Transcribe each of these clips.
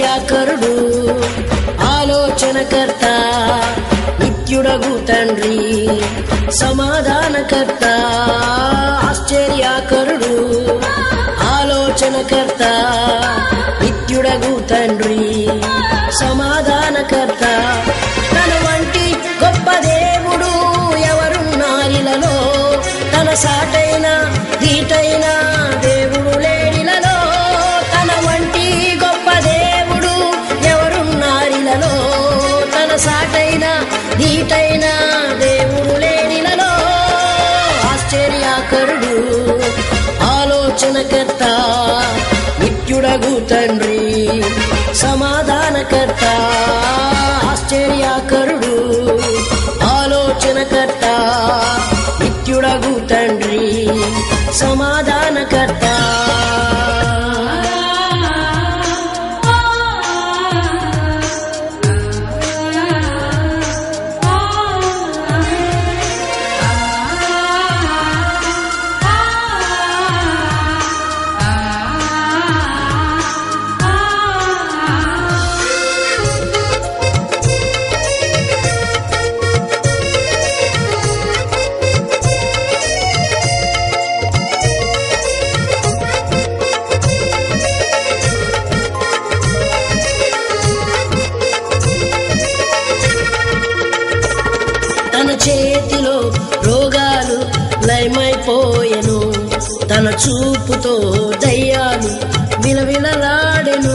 ఆశ్చర్యకరుడు ఆలోచనకర్త నిత్యుడగు తండ్రి సమాధానకర్త ఆశ్చర్యకరుడు ఆలోచనకర్త నిత్యుడగు తండ్రి సమాధానకర్త తన వంటి గొప్ప దేవుడు ఎవరున్నారిలలో తన సాటైన దీటైన దేవుడు లేడిలలో తన వంటి గొప్ప దేవుడు ఎవరున్నారిలలో తన సాటైన దీటైన దేవుడు లేడిలలో ఆశ్చర్యకరుడు ఆలోచనకర్త నిత్యుడగు తండ్రి సమాధానకర్త ఆశ్చర్యకరుడు ఆలోచనకర్త నిత్యుడగు తండ్రి సమాధానకర్త తన చేతిలో రోగాలు లయమైపోయెను తన చూపుతో దయ్యాలు విలవిలలాడెను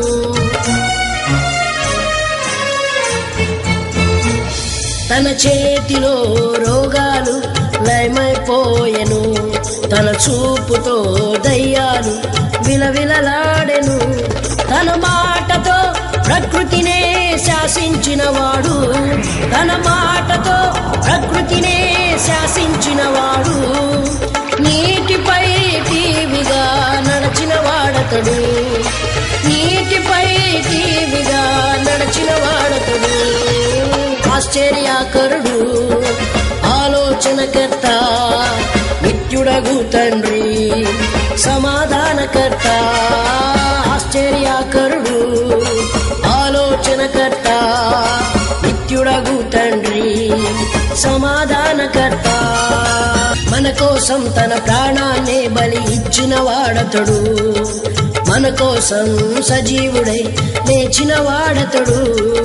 తన చేతిలో రోగాలు లయమైపోయెను తన చూపుతో దయ్యాలు విలవిలలాడెను తన మాటతో ప్రకృతినే శాసించినవాడు తన మాటతో ప్రకృతినే శాసించినవాడు నీటిపై టీవిగా నడచిన వాడతడు నీటిపై టీవిగా నడచిన వాడతడు ఆశ్చర్యకరుడు ఆలోచనకర్త నిత్యుడగు తండ్రి సమాధానకర్త ఆశ్చర్యకరుడు ఆలోచనకర్త నిత్యుడగు తండ్రి సమాధానకర్త మన కోసం తన ప్రాణాన్నే బలి ఇచ్చిన వాడతడు మన కోసం సజీవుడై లేచిన వాడతడు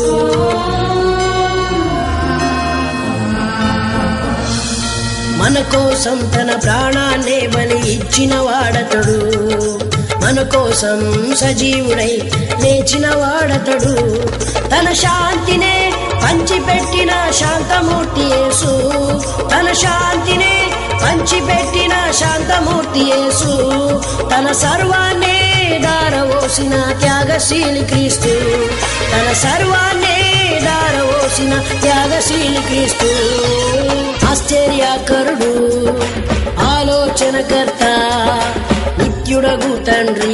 మన కోసం తన ప్రాణాన్నే బలి ఇచ్చిన వాడతడు మన కోసం సజీవుడై లేచిన వాడతడు తన శాంతినే పంచిపెట్టిన శాంతమూర్తి యేసు తన శాంతినే పంచిపెట్టిన శాంతమూర్తి యేసు తన సర్వాన్నే దారవోసిన త్యాగశీలి క్రీస్తు తన సర్వాన్నే దారవోసిన త్యాగశీలి క్రీస్తు ఆశ్చర్యకరుడు ఆలోచనకర్త నిత్యుడగు తండ్రి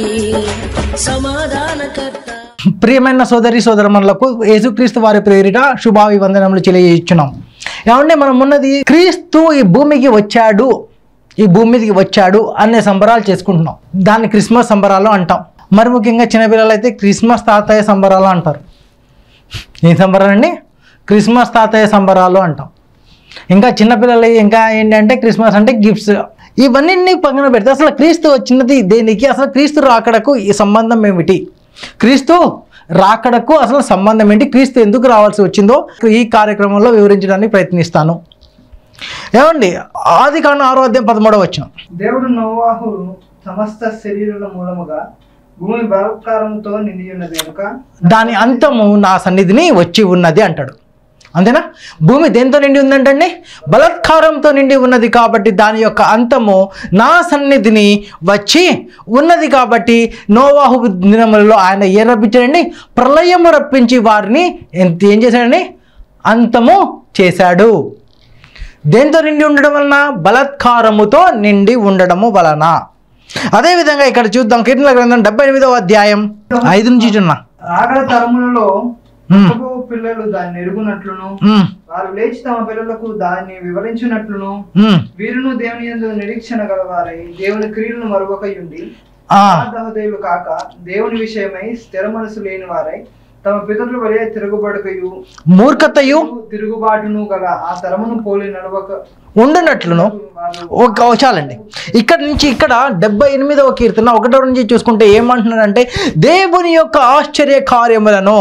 సమాధానకర్త ప్రియమైన సోదరి సోదరమణులకు యేసుక్రీస్తు వారి ప్రేరిట శుభాభివందనములు తెలియజేస్తున్నాం ఏమంటే మనం ఉన్నది క్రీస్తు ఈ భూమికి వచ్చాడు ఈ భూమి మీదకి వచ్చాడు అనే సంబరాలు చేసుకుంటున్నాం దాన్ని క్రిస్మస్ సంబరాలు అంటాం మరి ముఖ్యంగా చిన్నపిల్లలు అయితే క్రిస్మస్ తాతయ్య సంబరాలు అంటారు ఏ సంబరాలు అండి క్రిస్మస్ తాతయ్య సంబరాలు అంటాం ఇంకా చిన్నపిల్లలు ఇంకా ఏంటంటే క్రిస్మస్ అంటే గిఫ్ట్స్ ఇవన్నీ పక్కన పెడితే అసలు క్రీస్తు వచ్చినది దేనికి అసలు క్రీస్తు రాకడకు ఈ సంబంధం ఏమిటి క్రీస్తు రాకడకు అసలు సంబంధం ఏంటి క్రీస్తు ఎందుకు రావాల్సి వచ్చిందో ఈ కార్యక్రమంలో వివరించడానికి ప్రయత్నిస్తాను ఏమండి ఆది కాండ ఆరో అధ్యాయం పదమూడవ వచ్చిన దేవుడు నోవాహు సమస్త శరీరుల మూలముగా భూమి బలత్కారంతో నిండి ఉన్నది కనుక దాని అంతము నా సన్నిధిని వచ్చి ఉన్నది అంటాడు అంతేనా భూమి దేంతో నిండి ఉందంటండి బలత్కారంతో నిండి ఉన్నది కాబట్టి దాని యొక్క అంతము నా సన్నిధిని వచ్చి ఉన్నది కాబట్టి నోవాహు దినములలో ఆయన ఏ రప్పించాడండి ప్రళయము రప్పించి వారిని ఎంత ఏం చేశాడండి అంతము చేశాడు దేంతో నిండి ఉండడం వలన బలత్కారముతో నిండి ఉండడము వలన అదేవిధంగా ఇక్కడ చూద్దాం కీర్తన గ్రంథం డెబ్బై ఎనిమిదవ అధ్యాయం ఐదు నుంచి చూడన్నా రాగల తరములలో మ్మ్. పుట్టబో పిల్లలు దాన్ని ఎరుగునట్లును మ్మ్. వారు లేచి తమ పిల్లలకు దాన్ని వివరించినట్లును మ్మ్. వీరును దేవుని యందు నిరీక్షణ గలవారై దేవుని క్రియలను మరొక ఉండి ఆ. యథార్థహృదయులు కాక దేవుని విషయమై స్థిర మనసు లేని వారై తమ పితరుల వలె తిరుగుబడకయు మూర్ఖతయు తిరుగుబాటును గల ఆ తరమును పోలి నడవక ఉండునట్లును వారు ఒక ఓ చాలండి ఇక్కడ నుంచి ఇక్కడ డెబ్బై ఎనిమిదవ కీర్తన ఒకటో నుంచి చూసుకుంటే ఏమంటున్నాడంటే దేవుని యొక్క ఆశ్చర్య కార్యములను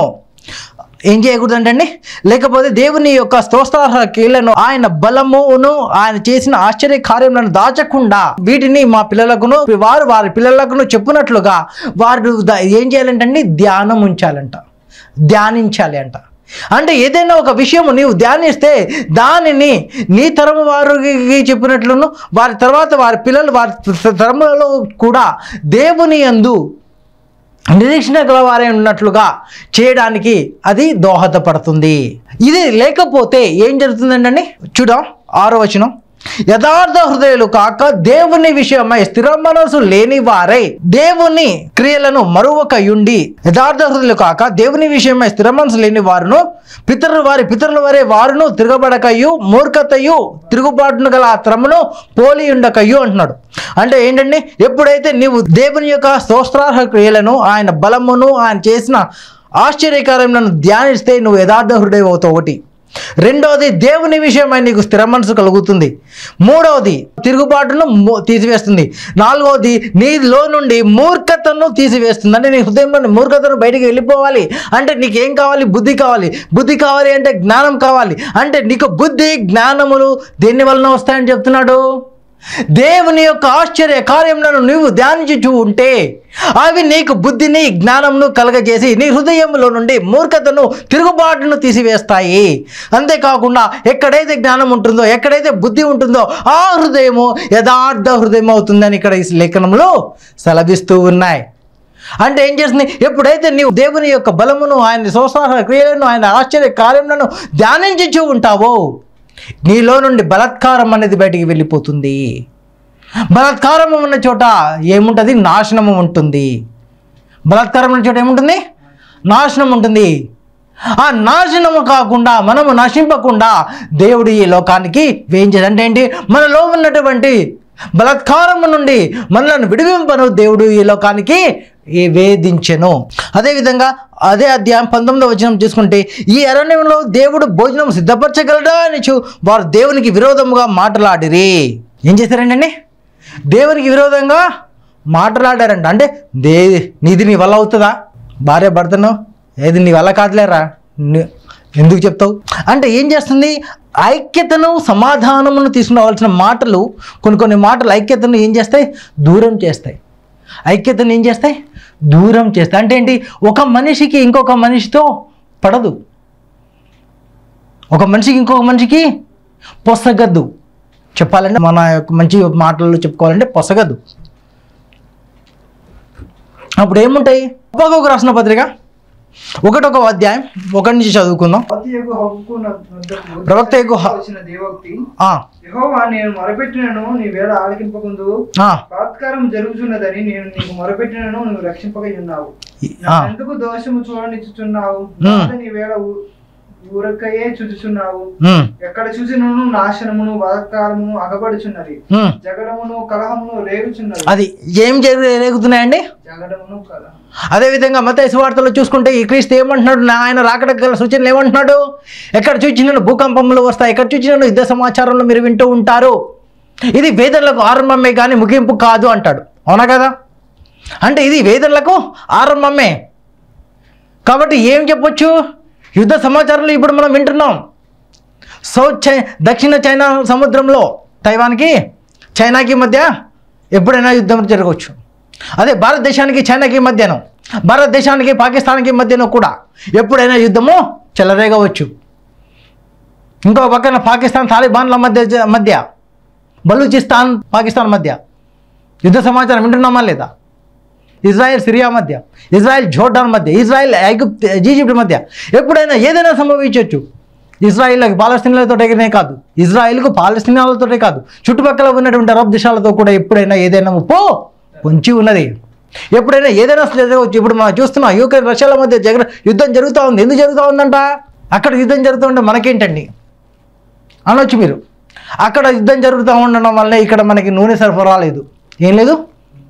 ఏం చేయకూడదంటండి లేకపోతే దేవుని యొక్క స్తోత్రార్హ కీళ్లను ఆయన బలమును ఆయన చేసిన ఆశ్చర్య కార్యములను దాచకుండా వీటిని మా పిల్లలకును వారు వారి పిల్లలకును చెప్పునట్లుగా వారు ద- ఏం చేయాలంటే ధ్యానం ఉంచాలంట ధ్యానించాలి అంట అంటే ఏదైనా ఒక విషయము నీవు ధ్యానిస్తే దానిని నీ తరము వారికి చెప్పినట్లును వారి తర్వాత వారి పిల్లలు వారి తరములలో కూడా దేవుని యందు నిరీక్షణ గలవారే ఉన్నట్లుగా చేయడానికి అది దోహదపడుతుంది ఇది లేకపోతే ఏం జరుగుతుందండి చూడ ఆరో వచనం యథార్థ హృదయులు కాక దేవుని విషయమై స్థిర మనసు లేని వారై దేవుని క్రియలను మరువక యుండి యథార్థ హృదయులు కాక దేవుని విషయమై స్థిర మనసు లేని వారును పితరులు వారి పితరుల వారే వారును తిరగబడకయు మూర్ఖతయు తిరుగుబాటును గల ఆ త్రమును పోలి ఉండకయు అంటున్నాడు అంటే ఏంటండి ఎప్పుడైతే నీవు దేవుని యొక్క స్తోత్రార్హ క్రియలను ఆయన బలమును ఆయన చేసిన ఆశ్చర్యకార్యములను ధ్యానిస్తే నువ్వు యథార్థ హృదయం అవుతావు ఒకటి రెండవది దేవుని విషయమై నీకు స్థిర మనసు కలుగుతుంది మూడవది తిరుగుబాటును మూ- తీసివేస్తుంది నాలుగవది నీలో నుండి మూర్ఖతను తీసివేస్తుంది అంటే నీ హృదయంలో మూర్ఖతను బయటికి వెళ్ళిపోవాలి అంటే నీకేం కావాలి బుద్ధి కావాలి బుద్ధి కావాలి అంటే జ్ఞానం కావాలి అంటే నీకు బుద్ధి జ్ఞానములు దేని వలన వస్తాయని చెప్తున్నాడు దేవుని యొక్క ఆశ్చర్య కార్యములను నీవు ధ్యానించుచూ ఉంటే అవి నీకు బుద్ధిని జ్ఞానమును కలగజేసి నీ హృదయంలో నుండి మూర్ఖతను తిరుగుబాటును తీసివేస్తాయి అంతేకాకుండా ఎక్కడైతే జ్ఞానం ఉంటుందో ఎక్కడైతే బుద్ధి ఉంటుందో ఆ హృదయము యథార్థ హృదయం అవుతుందని ఇక్కడ ఈ లేఖనంలో సెలవిస్తూ ఉన్నాయి అంటే ఏం చేస్తుంది ఎప్పుడైతే నీవు దేవుని యొక్క బలమును ఆయన సంసార క్రియలను ఆయన ఆశ్చర్య కార్యములను ధ్యానించుచూ ఉంటావో నీలో నుండి బలాత్కారం అనేది బయటికి వెళ్ళిపోతుంది బలాత్కారం ఉన్న చోట ఏముంటుంది నాశనము ఉంటుంది బలాత్కారం ఉన్న చోట ఏముంటుంది నాశనం ఉంటుంది ఆ నాశనము కాకుండా మనము నశింపకుండా దేవుడు ఈ లోకానికి వేయించేది అంటే ఏంటి మనలో ఉన్నటువంటి బలాత్కారము నుండి మనలను విడివింపను దేవుడు ఈ లోకానికి ఈ వేధించెను అదేవిధంగా అదే అధ్యాయం పంతొమ్మిదో వచనం చూసుకుంటే ఈ అరణ్యంలో దేవుడు భోజనం సిద్ధపరచగలడా అని చూ వారు దేవునికి విరోధముగా మాట్లాడిరి ఏం చేశారండి దేవునికి విరోధంగా మాట్లాడారంట అంటే దే నీది నీ వల్ల అవుతుందా భార్య భర్తను ఏది నీ వల్ల కాదులేరా ని- ఎందుకు చెప్తావు అంటే ఏం చేస్తుంది ఐక్యతను సమాధానమును తీసుకురావాల్సిన మాటలు కొన్ని కొన్ని మాటలు ఐక్యతను ఏం చేస్తాయి దూరం చేస్తాయి ఐక్యతను ఏం చేస్తాయి దూరం చేస్తాయి అంటే ఏంటి ఒక మనిషికి ఇంకొక మనిషితో పడదు ఒక మనిషికి ఇంకొక మనిషికి పొసగద్దు చెప్పాలంటే మన యొక్క మంచి మాటల్లో చెప్పుకోవాలంటే పొసగద్దు అప్పుడు ఏముంటాయి ఒక్కొక్క రాసిన పత్రిక ఒకటొక అధ్యాయం ఒకటి నుంచి చదువుకుందాం ప్రవక్త యొక్క హక్కు నొద్దకు ప్రవక్త యొక్క హ- వచ్చిన దేవోక్తి ఆ, యెహోవా నేను మొరపెట్టినను నీ వేళ ఆలకింపకుందు ఆ, బలాత్కారం జరుగుతున్నదని నేను నీకు మొరపెట్టినను నువ్వు రక్షింపక ఉన్నావు ఆ. ఎందుకు దోషము చూడనిచ్చుచున్నావు మ్. బాధ నీ వేళ ఊ- ఊరకయే చూచుచున్నావు ఉమ్, ఎక్కడ చూసినను నాశనమును బలాత్కారమును అగబడుచున్నది ఉమ్. జగడమును కలహమును రేగుచున్నది అది ఏం జరుగు రేగుతున్నాయండి జగడమును కలహం అదేవిధంగా మత వార్తలు చూసుకుంటే ఈ క్రీస్తు ఏమంటున్నాడు నా ఆయన రాకడ గల సూచనలు ఏమంటున్నాడు ఎక్కడ చూచినను భూకంపములు వస్తాయి ఎక్కడ చూచినను యుద్ధ సమాచారంలో మీరు వింటూ ఉంటారు ఇది వేదనలకు ఆరంభమే కానీ ముగింపు కాదు అంటాడు అవునా కదా అంటే ఇది వేదనలకు ఆరంభమే కాబట్టి ఏం చెప్పొచ్చు యుద్ధ సమాచారంలో ఇప్పుడు మనం వింటున్నాం సౌత్ చై దక్షిణ చైనా సముద్రంలో తైవాన్కి చైనాకి మధ్య ఎప్పుడైనా యుద్ధం జరగవచ్చు అదే భారతదేశానికి చైనాకి మధ్యను భారతదేశానికి పాకిస్తాన్కి మధ్యను కూడా ఎప్పుడైనా యుద్ధము చెలరేగవచ్చు ఇంకో పక్కన పాకిస్తాన్ తాలిబాన్ల మధ్య మధ్య బలూచిస్తాన్ పాకిస్తాన్ మధ్య యుద్ధ సమాచారం వింటున్నామా లేదా ఇజ్రాయెల్ సిరియా మధ్య ఇజ్రాయెల్ జోర్డాన్ మధ్య ఇజ్రాయెల్ ఐగుప్త్ ఈజిప్ట్ మధ్య ఎప్పుడైనా ఏదైనా సంభవించవచ్చు ఇజ్రాయిల్కి పాలస్తీనాలతోటే కాదు ఇజ్రాయిల్కు పాలస్తీనాలతోటే కాదు చుట్టుపక్కల ఉన్నటువంటి అరబ్ దేశాలతో కూడా ఎప్పుడైనా ఏదైనా ముప్పు పొంచి ఉన్నది ఎప్పుడైనా ఏదైనా జరగవచ్చు ఇప్పుడు మనం చూస్తున్నాం యూక్రెయిన్ రష్యాల మధ్య జగ యుద్ధం జరుగుతూ ఉంది ఎందుకు జరుగుతూ ఉందంట అక్కడ యుద్ధం జరుగుతూ ఉంటే మనకేంటండి అనొచ్చు మీరు అక్కడ యుద్ధం జరుగుతూ ఉండడం వల్ల ఇక్కడ మనకి నూనె సరఫరా లేదు ఏం లేదు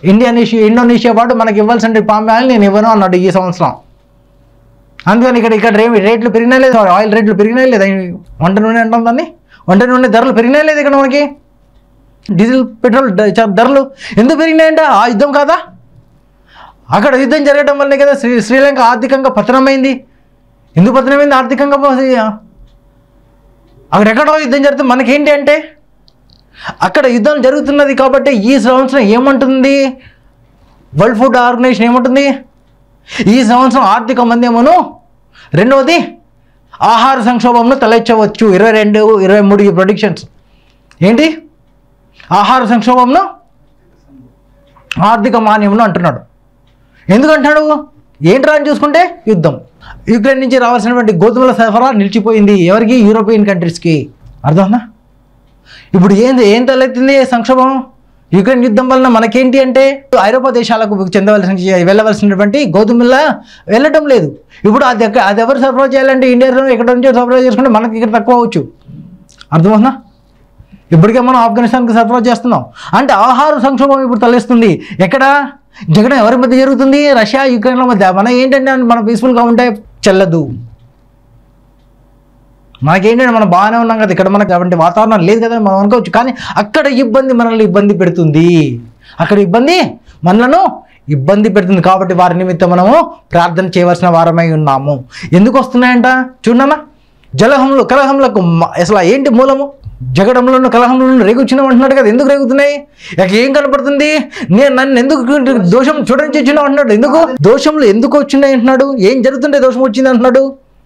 ఇండియనేషియా ఇండోనేషియా వాడు మనకి ఇవ్వాల్సిన పామ్ ఆయిల్ నేను ఇవ్వను అన్నాడు ఈ సంవత్సరం అందుకని ఇక్కడ ఇక్కడ రే రేట్లు పెరిగినా లేదు ఆయిల్ రేట్లు పెరిగినా లేదు వంట నూనె అంటాం దాన్ని వంట నూనె ధరలు పెరిగినా లేదు ఇక్కడ మనకి డీజిల్ పెట్రోల్ ద- చ- ధరలు ఎందుకు పెరిగినాయంటే ఆ యుద్ధం కాదా అక్కడ యుద్ధం జరగడం వల్లే కదా శ్రీ శ్రీలంక ఆర్థికంగా పతనమైంది ఎందుకు పతనమైంది ఆర్థికంగా పోసి- అక్కడ ఎక్కడో యుద్ధం జరుగుతుంది మనకేంటి అంటే అక్కడ యుద్ధం జరుగుతున్నది కాబట్టి ఈ సంవత్సరం ఏమంటుంది వరల్డ్ ఫుడ్ ఆర్గనైజేషన్ ఏమంటుంది ఈ సంవత్సరం ఆర్థిక మంద్యమును రెండవది ఆహార సంక్షోభంను తలెచ్చవచ్చు ఇరవై రెండు ఇరవై మూడు ఈ ప్రొడిక్షన్స్ ఏంటి ఆహార సంక్షోభంను ఆర్థిక మాన్యమును అంటున్నాడు ఎందుకంటాడు ఏంట్రా అని చూసుకుంటే యుద్ధం యుక్రెయిన్ నుంచి రావాల్సినటువంటి గోధుమల సరఫరా నిలిచిపోయింది ఎవరికి యూరోపియన్ కంట్రీస్కి అర్థమవునా ఇప్పుడు ఏం ఏం తలెత్తింది సంక్షోభం యుక్రెయిన్ యుద్ధం వలన మనకేంటి అంటే ఐరోపా దేశాలకు చెందవలసిన వెళ్ళవలసినటువంటి గోధుమల వెళ్ళటం లేదు ఇప్పుడు అది ఎక్క- అది ఎవరు సరఫరా చేయాలంటే ఇండియాలో ఎక్కడ నుంచో సరఫరా చేసుకుంటే మనకి ఇక్కడ తక్కువ అవ్వచ్చు అర్థమవుతుందా ఇప్పటికే మనం ఆఫ్ఘనిస్తాన్కి సరఫరా చేస్తున్నాం అంటే ఆహార సంక్షోభం ఇప్పుడు తలెస్తుంది ఎక్కడ జగడం ఎవరి మధ్య జరుగుతుంది రష్యా యుక్రెయిన్ల మధ్య మన ఏంటంటే మన పీస్ఫుల్గా ఉంటే చెల్లదు మనకేంటంటే మనం బాగానే ఉన్నాం కదా ఇక్కడ మనకు అటువంటి వాతావరణం లేదు కదా మనం అనుకోవచ్చు కానీ అక్కడ ఇబ్బంది మనల్ని ఇబ్బంది పెడుతుంది అక్కడ ఇబ్బంది మనలను ఇబ్బంది పెడుతుంది కాబట్టి వారి నిమిత్తం మనము ప్రార్థన చేయవలసిన వారమై ఉన్నాము ఎందుకు వస్తున్నాయంట చూడన్నా జలహంలు కలహంలకు మ- అసలు ఏంటి మూలము జగడంలోను కలహంలోను రేగుచ్చినావు అంటున్నాడు కదా ఎందుకు రేగుతున్నాయి ఇక ఏం కనపడుతుంది నేను నన్ను ఎందుకు దోషం చూడడానికి వచ్చినావు అంటున్నాడు ఎందుకు దోషంలో ఎందుకు వచ్చినాయి అంటున్నాడు ఏం జరుగుతుంటే దోషం వచ్చింది అంటున్నాడు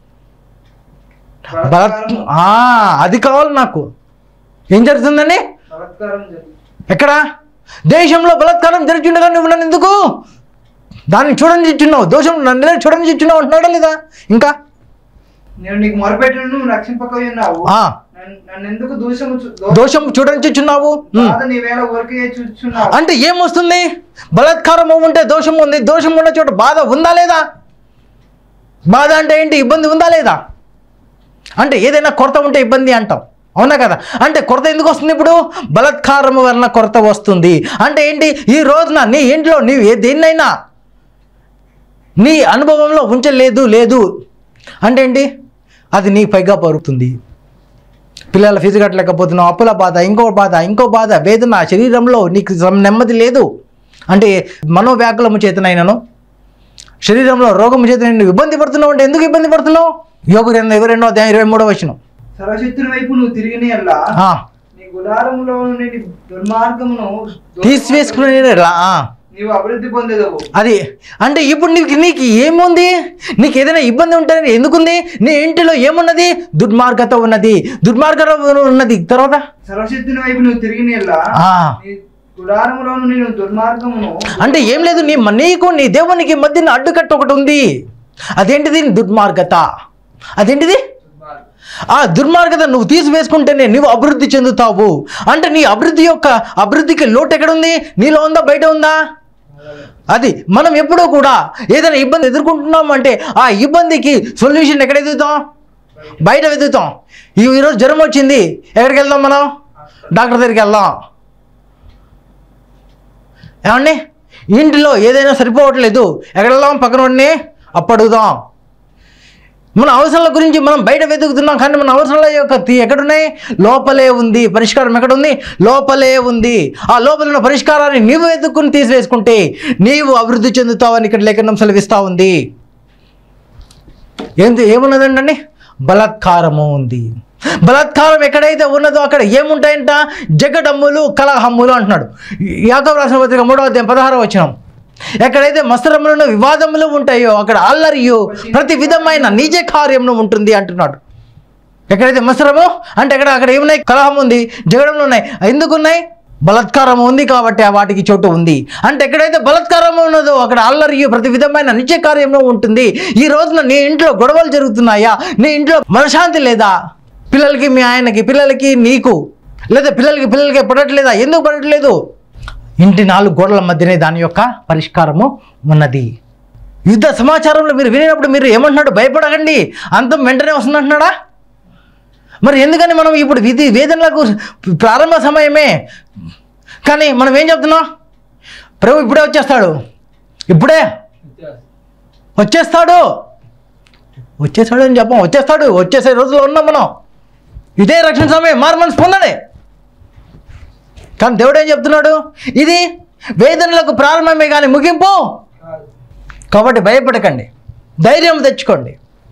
బలత్ ఆ, అది కావాలి నాకు ఏం జరుగుతుందండి బలత్కారం జరుగుతుంది ఎక్కడ దేశంలో బలాత్కారం జరుగుతుండగా నువ్వు నన్ను ఎందుకు దాన్ని చూడని ఇచ్చున్నావు దోషం నన్ను చూడని ఇచ్చున్నావు అంటున్నాడా లేదా ఇంకా నేను నీకు మొరపెట్టిన నువ్వు రక్షింపకపోయి ఉన్నావు ఆ, నన్ను- నన్ను ఎందుకు దోషము చూ- దోషం చూడని ఇచ్చున్నావు ఉమ్. బాధ నీ వేళ ఊరికే చూచున్నావు అంటే ఏమొస్తుంది బలాత్కారం ఉంటే దోషం ఉంది దోషం ఉన్న చోట బాధ ఉందా లేదా బాధ అంటే ఏంటి ఇబ్బంది ఉందా లేదా అంటే ఏదైనా కొరత ఉంటే ఇబ్బంది అంటాం అవునా కదా అంటే కొరత ఎందుకు వస్తుంది ఇప్పుడు బలాత్కారం వలన కొరత వస్తుంది అంటే ఏంటి ఈ రోజున నీ ఇంట్లో నీవు ఏ దేన్నైనా నీ అనుభవంలో ఉంచలేదు లేదు అంటే ఏంటి అది నీ పైగా పరుగుతుంది పిల్లల ఫీజు కట్టలేకపోతున్నావు అప్పుల బాధ ఇంకో బాధ ఇంకో బాధ వేదన శరీరంలో నీకు సమ- నెమ్మది లేదు అంటే మనోవ్యాకులము చేతనైనను శరీరంలో రోగము చేత నువ్వు ఇబ్బంది పడుతున్నావు అంటే ఎందుకు ఇబ్బంది పడుతున్నావు యోగు రెండు ఇరవై రెండో అధ్యాయం ఇరవై మూడో వచ్చిన సర్వశక్తుని వైపు నువ్వు తిరిగిన ఎల్లా నీ గుడారములో నుండి దుర్మార్గమును తీసివేసుకునే రా- ఆ. నీవు అభివృద్ధి పొందేదవు అది అంటే ఇప్పుడు నీకు నీకు ఏముంది నీకు ఏదైనా ఇబ్బంది ఉంటే ఎందుకుంది నీ ఇంటిలో ఏమున్నది దుర్మార్గత ఉన్నది దుర్మార్గత ఉన్నది తర్వాత సర్వశక్తుని వైపు నువ్వు తిరిగిన ఎల్లా ఆ. నీ గుడారములో నుండి నువ్వు దుర్మార్గమును అంటే ఏం లేదు నీ నీకు నీ దేవునికి మధ్యన అడ్డుకట్ట ఒకటి ఉంది అదేంటిది దుర్మార్గత అదేంటిది ఆ దుర్మార్గత నువ్వు తీసివేసుకుంటేనే నువ్వు అభివృద్ధి చెందుతావు అంటే నీ అభివృద్ధి యొక్క అభివృద్ధికి లోటు ఎక్కడుంది నీలో ఉందా బయట ఉందా అది మనం ఎప్పుడూ కూడా ఏదైనా ఇబ్బంది ఎదుర్కొంటున్నాం అంటే ఆ ఇబ్బందికి సొల్యూషన్ ఎక్కడ ఎదుగుతాం బయట వెతుకుతాం ఈ ఈరోజు జ్వరం వచ్చింది ఎక్కడికి వెళ్దాం మనం డాక్టర్ దగ్గరికి వెళ్దాం ఏమండి ఇంటిలో ఏదైనా సరిపోవట్లేదు ఎక్కడ వెళ్దాం పక్కన వాడిని అప్పడుగుదాం మన అవసరాల గురించి మనం బయట వెతుకుతున్నాం కానీ మన అవసరాల యొక్క తీ- ఎక్కడున్నాయి లోపలే ఉంది పరిష్కారం ఎక్కడుంది లోపలే ఉంది ఆ లోపల ఉన్న పరిష్కారాన్ని నీవు వెతుక్కుని తీసివేసుకుంటే నీవు అభివృద్ధి చెందుతావని ఇక్కడ లేఖనం సెలవిస్తూ ఉంది ఏంది ఏమున్నదండి బలాత్కారము ఉంది బలాత్కారం ఎక్కడైతే ఉన్నదో అక్కడ ఏముంటాయంట జగడమ్ములు కలహమ్ములు అంటున్నాడు యాకవ రాసిన పత్రిక మూడవ అధ్యాయం పదహారవ వచ్చినాం ఎక్కడైతే మస్తరములను వివాదములు ఉంటాయో అక్కడ అల్లరియు ప్రతి విధమైన నిజ కార్యమును ఉంటుంది అంటున్నాడు ఎక్కడైతే మసరము అంటే అక్కడ అక్కడ ఏమున్నాయి కలహం ఉంది జగడంలో ఉన్నాయి ఎందుకు ఉన్నాయి బలత్కారం ఉంది కాబట్టి ఆ వాటికి చోటు ఉంది అంటే ఎక్కడైతే బలత్కారం ఉన్నదో అక్కడ అల్లరి ప్రతి విధమైన నిత్య కార్యంలో ఉంటుంది ఈ రోజున నీ ఇంట్లో గొడవలు జరుగుతున్నాయా నీ ఇంట్లో మనశాంతి లేదా పిల్లలకి మీ ఆయనకి పిల్లలకి నీకు లేదా పిల్లలకి పిల్లలకి పడట్లేదా ఎందుకు పడట్లేదు ఇంటి నాలుగు గోడల మధ్యనే దాని యొక్క పరిష్కారము ఉన్నది యుద్ధ సమాచారంలో మీరు వినేటప్పుడు మీరు ఏమంటున్నాడు భయపడకండి అంతం వెంటనే వస్తుందంటున్నాడా మరి ఎందుకని మనం ఇప్పుడు విధి వేదనలకు ప్రారంభ సమయమే కానీ మనం ఏం చెప్తున్నాం ప్రభు ఇప్పుడే వచ్చేస్తాడు ఇప్పుడే వచ్చేస్తాడు వచ్చేస్తాడు అని చెప్పం వచ్చేస్తాడు వచ్చేసే రోజుల్లో ఉన్నాం మనం ఇదే రక్షణ సమయం మారు మనసు పొందండి కానీ దేవుడు ఏం చెప్తున్నాడు ఇది వేదనలకు ప్రారంభమే కానీ ముగింపు కాబట్టి భయపడకండి ధైర్యం తెచ్చుకోండి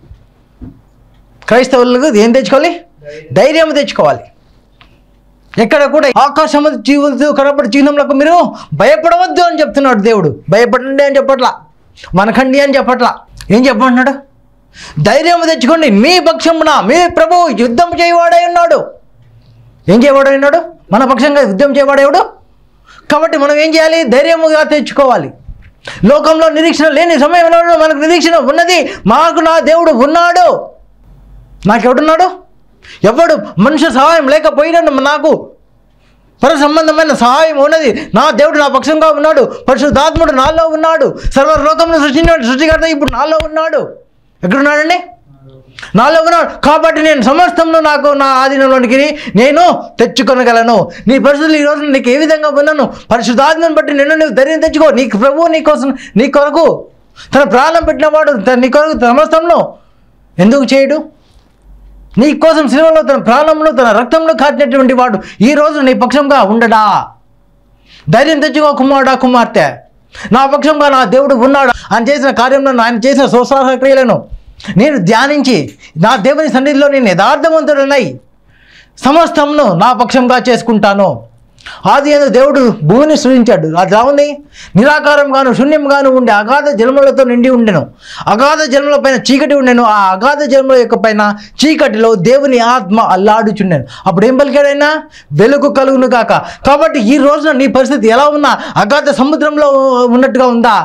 క్రైస్తవులకు ఏం తెచ్చుకోవాలి ధైర్యం తెచ్చుకోవాలి ఎక్కడ కూడా ఆకాశము జీవులతో కనపడి చిహ్నములకు మీరు భయపడవద్దు అని చెప్తున్నాడు దేవుడు భయపడండి అని చెప్పట్లా మనకండి అని చెప్పట్లా ఏం చెప్పమంటున్నాడు ధైర్యం తెచ్చుకోండి మీ పక్షమున మీ ప్రభు యుద్ధం చేయవాడై ఉన్నాడు ఏం చేయవాడై ఉన్నాడు మన పక్షంగా యుద్ధం చేయవాడేవాడు కాబట్టి మనం ఏం చేయాలి ధైర్యముగా తెచ్చుకోవాలి లోకంలో నిరీక్షణ లేని సమయంలో మనకు నిరీక్షణ ఉన్నది మాకు నా దేవుడు ఉన్నాడు నాకెవడున్నాడు ఎవడు మనుష్య సహాయం లేకపోయినా నాకు పర సంబంధమైన సహాయం ఉన్నది నా దేవుడు నా పక్షంగా ఉన్నాడు పరిశుద్ధాత్ముడు నాలో ఉన్నాడు సర్వలోకంలో సృష్టించిన సృష్టికర్త ఇప్పుడు నాలో ఉన్నాడు ఎక్కడున్నాడండి నాలో ఉన్నాడు కాబట్టి నేను సమస్తంలో నాకు నా ఆధీనంలోనికి నేను తెచ్చుకొనగలను నీ పరిస్థితులు ఈ రోజు నీకు ఏ విధంగా ఉన్నాను పరిశుద్ధాత్మను బట్టి నిన్ను నువ్వు ధైర్యం తెచ్చుకో నీ ప్రభువు నీ కోసం నీ కొరకు తన ప్రాణం పెట్టినవాడు తన- నీ కొరకు సమస్తంలో ఎందుకు చేయడు నీ కోసం సినిమాలో తన ప్రాణంలో తన రక్తంలో కాచినటువంటి వాడు ఈ రోజు నీ పక్షంగా ఉండడా ధైర్యం తెచ్చుకో కుమారుడా కుమార్తె నా పక్షంగా నా దేవుడు ఉన్నాడు ఆయన చేసిన కార్యంలో ఆయన చేసిన సోసాహ క్రియలను నేను ధ్యానించి నా దేవుని సన్నిధిలో నేను యథార్థవంతుడనై సమస్తంను నా పక్షంగా చేసుకుంటాను ఆది ఎందు దేవుడు భూమిని సృజించాడు అది ఎలా ఉంది నిరాకారంగాను శూన్యంగాను ఉండి అగాధ జన్మలతో నిండి ఉండెను అగాధ జన్మల పైన చీకటి ఉండెను ఆ అగాధ జన్మల యొక్క పైన చీకటిలో దేవుని ఆత్మ అల్లాడుచుండెను అప్పుడు ఏం పలికాడైనా వెలుగు కలుగును కాక కాబట్టి ఈ రోజున నీ పరిస్థితి ఎలా ఉన్నా అగాధ సముద్రంలో ఉన్నట్టుగా ఉందా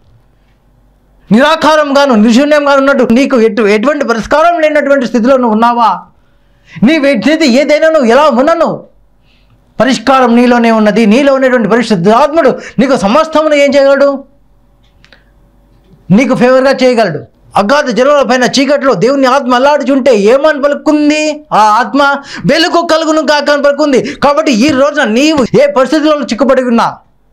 నిరాకారంగాను నిశూన్యంగాను ఉన్నట్టు నీకు ఎటు ఎటువంటి పరిష్కారం లేనటువంటి స్థితిలో నువ్వు ఉన్నావా నీ స్థితి ఏదైనా నువ్వు ఎలా ఉన్నాను పరిష్కారం నీలోనే ఉన్నది నీలో ఉన్నటువంటి పరిశుద్ధాత్ముడు నీకు సమస్తమును ఏం చేయగలడు నీకు ఫేవర్గా చేయగలడు అగాధ జనుల పైన చీకట్లో దేవుని ఆత్మ అల్లాడుచుంటే ఏమని పలుకుంది ఆ ఆత్మ వెలుగు కలుగును కాక అని పలుకుంది కాబట్టి ఈ రోజున నీవు ఏ పరిస్థితిలో చిక్కుపడి ఉన్నా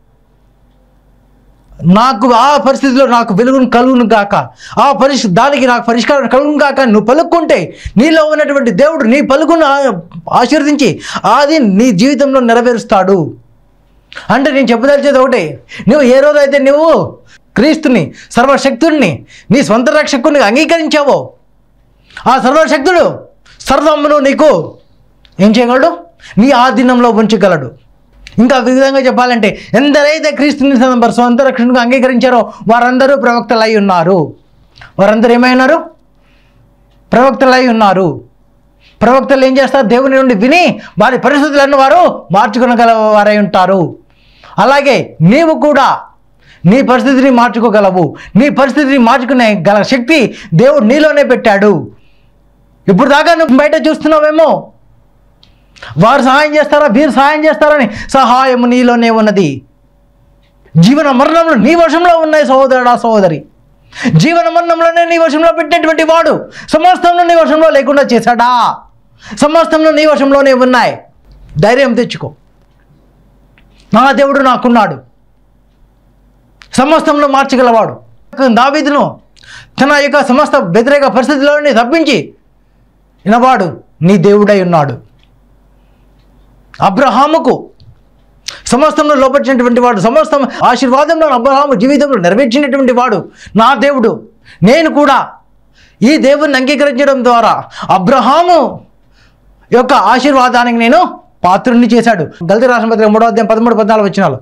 నాకు ఆ పరిస్థితిలో నాకు వెలుగును కలుగును గాక ఆ పరిస్థితి దానికి నాకు పరిష్కారం కలుగును గాక నువ్వు పలుకుంటే నీలో ఉన్నటువంటి దేవుడు నీ పలుకును ఆ- ఆశీర్వదించి అది నీ జీవితంలో నెరవేరుస్తాడు అంటే నేను చెప్పదలిచేది ఒకటే నువ్వు ఏ రోజైతే నువ్వు క్రీస్తుని సర్వశక్తుడిని నీ స్వంత రక్షకుని అంగీకరించావో ఆ సర్వశక్తుడు సర్వమును నీకు ఏం చేయగలడు నీ ఆధీనంలో ఉంచగలడు ఇంకా విధంగా చెప్పాలంటే ఎందరైతే క్రీస్తుని తమ స్వంత రక్షణకు అంగీకరించారో వారందరూ ప్రవక్తలు అయి ఉన్నారు వారందరూ ఏమై ఉన్నారు ప్రవక్తలు అయి ఉన్నారు ప్రవక్తలు ఏం చేస్తారు దేవుని నుండి విని వారి పరిస్థితులను వారు మార్చుకునగల వారై ఉంటారు అలాగే నీవు కూడా నీ పరిస్థితిని మార్చుకోగలవు నీ పరిస్థితిని మార్చుకునే గల శక్తి దేవుడు నీలోనే పెట్టాడు ఇప్పుడు దాకా నువ్వు బయట చూస్తున్నావేమో వారు సహాయం చేస్తారా వీరు సహాయం చేస్తారని సహాయం నీలోనే ఉన్నది జీవన మరణంలో నీ వశంలో ఉన్నాయి సహోదరుడా సహోదరి జీవన మరణంలోనే నీ వశంలో పెట్టినటువంటి వాడు సమస్తంలో నీ వశంలో లేకుండా చేశాడా సమస్తంలో నీ వశంలోనే ఉన్నాయి ధైర్యం తెచ్చుకో నా దేవుడు నాకున్నాడు సమస్తంలో మార్చగలవాడు దావీదును తన యొక్క సమస్త వ్యతిరేక పరిస్థితిలోని తప్పించి వినవాడు నీ దేవుడై ఉన్నాడు అబ్రహాముకు సమస్తంలో లోపరిచినటువంటి వాడు సమస్తం ఆశీర్వాదంలో అబ్రహాము జీవితంలో నెరవేర్చినటువంటి వాడు నా దేవుడు నేను కూడా ఈ దేవుని అంగీకరించడం ద్వారా అబ్రహాము యొక్క ఆశీర్వాదానికి నేను పాత్రుణ్ణి చేశాడు గల్తీ రాష్ట్రపతి మూడో అధ్యాయం పదమూడు పద్నాలుగు వచ్చినాలు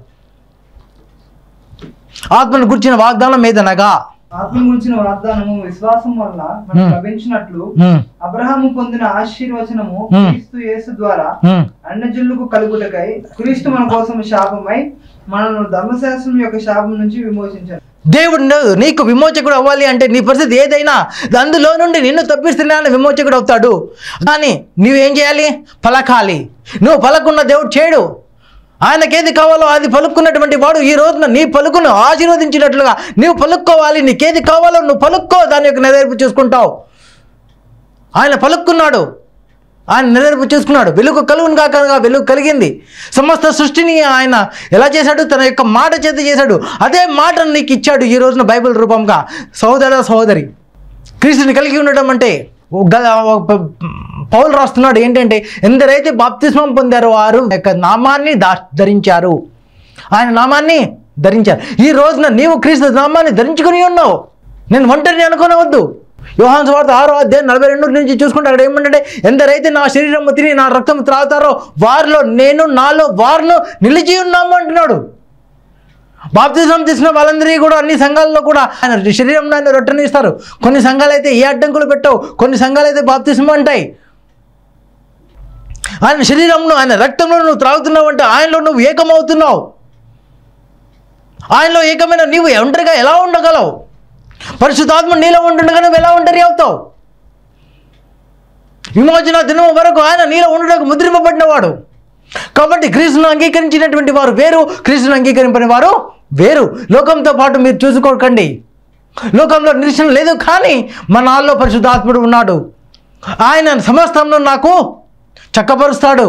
ఆత్మను గుర్చిన వాగ్దానం మీదనగా ఆత్మ గురించిన వాగ్దానము విశ్వాసం వల్ల మనకు Hmm. లభించినట్లు హ్మ్, అబ్రహాము పొందిన ఆశీర్వచనము Hmm. క్రీస్తు యేసు ద్వారా హ్మ్. అన్నజనులకు కలుగుటకై క్రీస్తు మన కోసం శాపమై మనను ధర్మశాస్త్రం యొక్క శాపం నుంచి విమోచించారు దేవుడు ను- నీకు విమోచకుడు అవ్వాలి అంటే నీ పరిస్థితి ఏదైనా అందులో నుండి నిన్ను తప్పిస్తున్నాను విమోచకుడు అవుతాడు కానీ నువ్వేం చేయాలి పలకాలి నువ్వు పలకున్న దేవుడు చేయడు ఆయనకేది కావాలో అది పలుక్కున్నటువంటి వాడు ఈ రోజున నీ పలుకును ఆశీర్వదించినట్లుగా నీవు పలుక్కోవాలి నీకేది కావాలో నువ్వు పలుక్కో దాని యొక్క నెరవేర్పు చూసుకుంటావు ఆయన పలుక్కున్నాడు ఆయన నెరవేర్పు చేసుకున్నాడు వెలుగు కలుగును కాకగా వెలుగు కలిగింది సమస్త సృష్టిని ఆయన ఎలా చేశాడు తన యొక్క మాట చేత చేశాడు అదే మాటను నీకు ఇచ్చాడు ఈ రోజున బైబిల్ రూపంగా సహోదర సహోదరి క్రీస్తుని కలిగి ఉండటం అంటే ఓ గ- ఓ ప- పౌలు రాస్తున్నాడు ఏంటంటే ఎందరైతే బాప్తిస్మం పొందారో వారు ఆ యొక్క నామాన్ని దా ధరించారు ఆయన నామాన్ని ధరించారు ఈ రోజున నీవు క్రీస్తు నామాన్ని ధరించుకుని ఉన్నావు నేను ఒంటరిని అనుకోనవద్దు యోహాన్ స్వార్థ ఆరో అధ్యాయం నలభై రెండు నుంచి చూసుకుంటే అక్కడ ఏమంటే ఎందరైతే నా శరీరం తిని నా రక్తం త్రాగుతారో వారిలో నేను నాలో వారిలో నిలిచి ఉన్నాము అంటున్నాడు బాప్తిజం తీసిన వాళ్ళందరికీ కూడా అన్ని సంఘాల్లో కూడా ఆయన శరీరంలో ఆయన రొట్టెని ఇస్తారు కొన్ని సంఘాలు అయితే ఏ అడ్డంకులు పెట్టవు కొన్ని సంఘాలు అయితే బాప్తిజం అంటాయి ఆయన శరీరంలో ఆయన రక్తంలో నువ్వు త్రాగుతున్నావు అంటే ఆయనలో నువ్వు ఏకమవుతున్నావు ఆయనలో ఏకమైన నీవు ఒంటరిగా ఎలా ఉండగలవు పరిశుద్ధాత్మ నీలో ఉంటుండగా నువ్వు ఎలా ఒంటరి అవుతావు విమోచన దినం వరకు ఆయన నీలో ఉండడానికి ముద్రింపబడినవాడు కాబట్టి క్రీస్తును అంగీకరించినటువంటి వారు వేరు క్రీస్తును అంగీకరింపని వారు వేరు లోకంతో పాటు మీరు చూసుకోకండి లోకంలో నిరీక్షణ లేదు కానీ మన నాలో పరిశుద్ధాత్ముడు ఉన్నాడు ఆయన సమస్తంలో నాకు చక్కపరుస్తాడు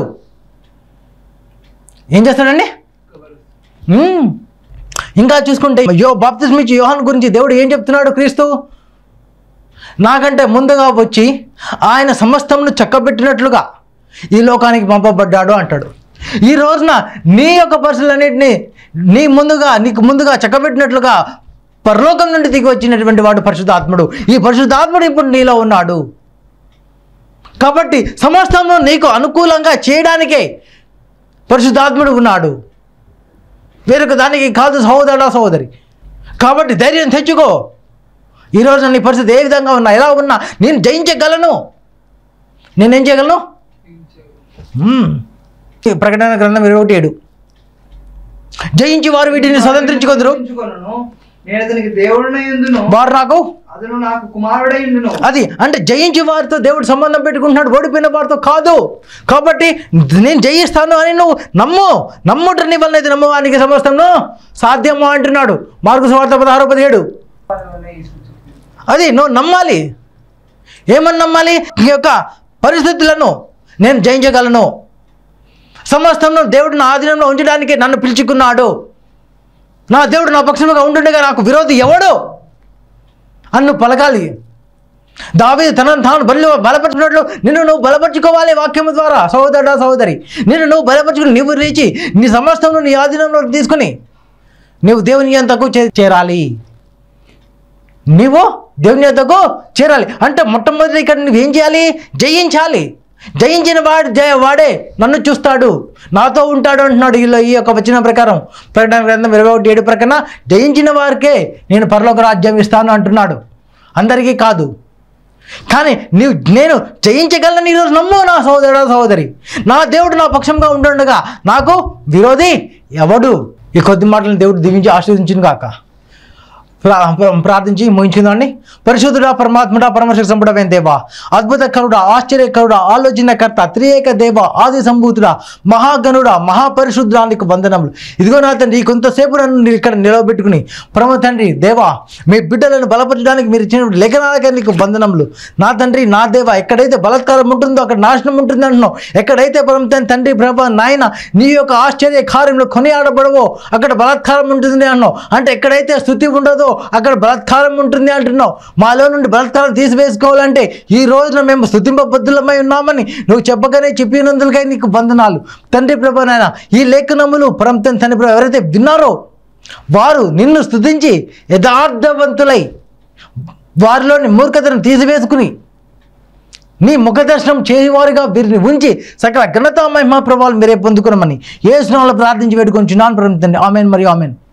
ఏం చేస్తాడండి మ్మ్. ఇంకా చూసుకుంటే యో బాప్తిస్మ ఇచ్చి యోహాన్ గురించి దేవుడు ఏం చెప్తున్నాడు క్రీస్తు నాకంటే ముందుగా వచ్చి ఆయన సమస్తమును చక్కబెట్టినట్లుగా ఈ లోకానికి పంపబడ్డాడు అంటాడు ఈ రోజున నీ యొక్క పరిస్థితులన్నింటినీ నీ ముందుగా నీకు ముందుగా చక్కబెట్టినట్లుగా పరలోకం నుండి దిగి వచ్చినటువంటి వాడు పరిశుద్ధాత్ముడు ఈ పరిశుద్ధాత్ముడు ఇప్పుడు నీలో ఉన్నాడు కాబట్టి సమస్తము నీకు అనుకూలంగా చేయడానికే పరిశుద్ధాత్ముడు ఉన్నాడు వేరొక దానికి కాదు సహోదరుడా సహోదరి కాబట్టి ధైర్యం తెచ్చుకో ఈరోజు నీ పరిస్థితి ఏ విధంగా ఉన్నా ఎలా ఉన్నా నేను జయించగలను నేనేం చేయగలను మ్మ్. ఈ ప్రకటన గ్రంథం ఇరవై ఒకటి ఏడు జయించి వారు వీటిని స్వతంత్రించుకుందరు స్వతంత్రించుకొనును. నేను అతనికి దేవుడినై ఉందును వారు నాకు అతను నాకు కుమారుడై ఉండును అది అంటే జయించి వారితో దేవుడు సంబంధం పెట్టుకుంటున్నాడు ఓడిపోయిన వారితో కాదు కాబట్టి నేను జయిస్తాను అని నువ్వు నమ్ము నమ్ముట నీ వలన అయితే నమ్మవానికి సమస్తంలో సాధ్యము అంటున్నాడు మార్కు స్వార్థ పదహారు పదిహేడు అది నువ్వు నమ్మాలి ఏమని నమ్మాలి ఈ యొక్క పరిస్థితులను నేను జయించగలను సమస్తంలో దేవుడు నా ఆధీనంలో ఉంచడానికి నన్ను పిలుచుకున్నాడు నా దేవుడు నా పక్షముగా ఉంటుండగా నాకు విరోధి ఎవడు అని నువ్వు పలకాలి దావీదు తనను తాను బలి బలపరుచుకున్నట్లు నిన్ను నువ్వు బలపరుచుకోవాలి వాక్యము ద్వారా సహోదరుడా సహోదరి నిన్ను నువ్వు బలపరుచుకుని నువ్వు రీచి నీ సమస్తంలో నీ ఆధీనంలో తీసుకుని నువ్వు దేవుని ఎంతకు చే- చేరాలి నీవు దేవుని యొద్దకు చేరాలి అంటే మొట్టమొదటి ఇక్కడ నువ్వేం చేయాలి జయించాలి జయించిన వాడు జయ వాడే నన్ను చూస్తాడు నాతో ఉంటాడు అంటున్నాడు వీళ్ళు ఈ యొక్క వచ్చిన ప్రకారం ప్రకటన గ్రంథం ఇరవై ఒకటి ఏడు ప్రకారం జయించిన వారికే నేను పరలోక రాజ్యం ఇస్తాను అంటున్నాడు అందరికీ కాదు కానీ నీవు నేను జయించగలను ఈరోజు నమ్ము నా సహోదరుడు సహోదరి నా దేవుడు నా పక్షంగా ఉంటుండగా నాకు విరోధి ఎవడు ఈ కొద్ది మాటలను దేవుడు దీవించి ఆశీర్వదించును కాక ప్రా- ప్ర- ప్రార్థించి ముగించుకుందామండి పరిశుద్ధుడా పరమాత్ముడా పరమశివ సంపుడమైన దేవ అద్భుతకరుడా ఆశ్చర్యకరుడా ఆలోచనకర్త త్రియేక దేవ ఆది సంభూతుడా మహాగణుడా మహాపరిశుద్ధుడా నీకు వందనములు ఇదిగో నా తండ్రి కొంతసేపు నన్ను నీ ఇక్కడ నిలవబెట్టుకుని పరమ తండ్రి దేవా మీ బిడ్డలను బలపరచడానికి మీరు ఇచ్చిన లేఖనాలకే నీకు వందనములు నా తండ్రి నా దేవ ఎక్కడైతే బలత్కారం ఉంటుందో అక్కడ నాశనం ఉంటుంది అంటున్నావు ఎక్కడైతే పరమ తండ్రి తండ్రి ప్రభా నాయన నీ యొక్క ఆశ్చర్య కార్యంలో కొనియాడబడవో అక్కడ బలాత్కారం ఉంటుంది అన్నావు అంటే ఎక్కడైతే స్థుతి ఉండదో అక్కడ బలాత్కారం ఉంటుంది అంటున్నావు మాలో నుండి బలాత్కారం తీసివేసుకోవాలంటే ఈ రోజున మేము స్థుతింపబద్ధులమై ఉన్నామని నువ్వు చెప్పగానే చెప్పినందులకై నీకు వందనాలు తండ్రి ప్రభా నాయన ఈ లేఖనములు పరమ తండ్రి తండ్రి ప్రభు ఎవరైతే విన్నారో వారు నిన్ను స్థుతించి యథార్థవంతులై వారిలోని మూర్ఖతను తీసివేసుకుని నీ ముఖదర్శనం చేయవారుగా వీరిని ఉంచి సకల ఘనత మహిమా ప్రభావాలు మీరే పొందుకున్నామని ఏ స్నాలు ప్రార్థించి వేడుకొని చున్నాను ప్రభుత్వండి ఆమెన్ మరియు ఆమెన్